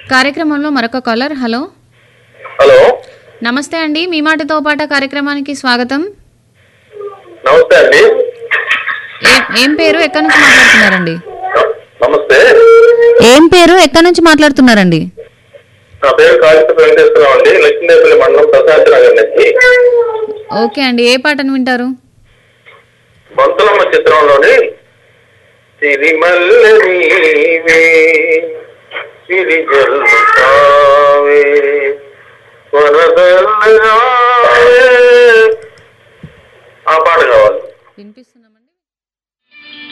కార్యక్రమంలో మరొక caller hello hello నమస్తే అండి మీ మాటతో పాట కార్యక్రమానికి స్వాగతం నమస్తే అండి ఏ- ఏం పేరు ఎక్కడి నుంచి మాట్లాడుతున్నారండి నమస్తే ఏం పేరు ఎక్కడి నుంచి మాట్లాడుతున్నారండి నా పేరు కాళిత వెంకటేశ్వరరావు అండి లక్ష్మీదేవపల్లి మండలం ప్రశాంత్ నగర్ నుంచి ఓకే అండి ఏ పాటను వింటారు బంతులమ్మ చిత్రంలోని సిరిమల్లె నీవే సిరిజల్లుతావే వరదల్లావే. ఆ పాట కావాలి వినిపిస్తున్నామండి